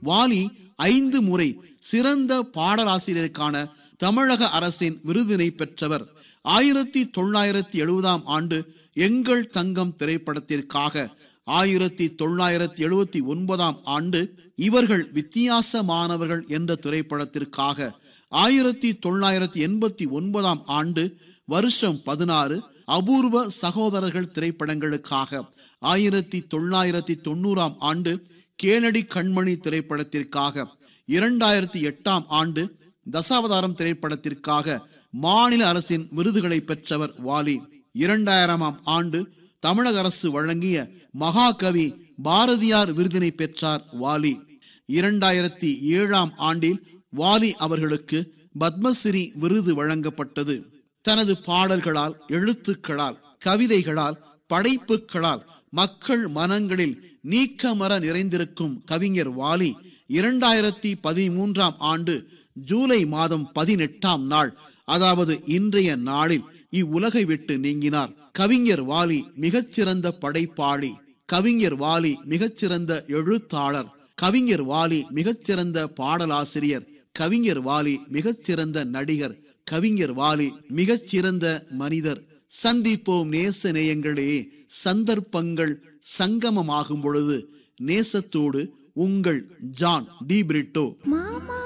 வாலி ஐந்து முறை சிறந்த பாடலாசிரியருக்கான தமிழக அரசின் விருதினை பெற்றவர் ஆயிரத்தி தொள்ளாயிரத்தி எழுபதாம் ஆண்டு எங்கள் தங்கம் திரைப்படத்திற்காக ஆயிரத்தி தொள்ளாயிரத்தி எழுபத்தி ஒன்பதாம் ஆண்டு இவர்கள் வித்தியாசமானவர்கள் என்ற திரைப்படத்திற்காக ஆயிரத்தி தொள்ளாயிரத்தி எண்பத்தி ஒன்பதாம் ஆண்டு வருஷம் பதினாறு அபூர்வ சகோதரர்கள் திரைப்படங்களுக்காக ஆயிரத்தி தொள்ளாயிரத்தி தொண்ணூறாம் ஆண்டு கேனடி கண்மணி திரைப்படத்திற்காக இரண்டாயிரத்தி எட்டாம் ஆண்டு தசாவதாரம் திரைப்படத்திற்காக மாநில அரசின் விருதுகளை பெற்றவர் வாலி இரண்டாயிரமாம் ஆண்டு தமிழக அரசு வழங்கிய மகாகவி பாரதியார் விருதினை பெற்றார் வாலி இரண்டாயிரத்தி ஏழாம் ஆண்டில் வாலி அவர்களுக்கு பத்மஸ்ரீ விருது வழங்கப்பட்டது தனது பாடல்களால் எழுத்துக்களால் கவிதைகளால் படைப்புகளால் மக்கள் மனங்களில் நீக்கமர நிறைந்திருக்கும் கவிஞர் வாலி இரண்டாயிரத்தி பதிமூன்றாம் ஆண்டு ஜூலை மாதம் பதினெட்டாம் நாள் அதாவது இன்றைய நாளில் இவ்வுலகை விட்டு நீங்கினார் கவிஞர் வாலி மிகச்சிறந்த படைப்பாளி கவிஞர் வாலி மிகச்சிறந்த எழுத்தாளர் கவிஞர் வாலி மிகச்சிறந்த பாடலாசிரியர் கவிஞர் வாலி மிகச்சிறந்த நடிகர் கவிஞர் வாலி மிகச்சிறந்த மனிதர் சந்திப்போம் நேச நேயங்களே சந்தர்ப்பங்கள் சங்கமமாகும் பொழுது நேசத்தோடு உங்கள் ஜான் டி பிரிட்டோ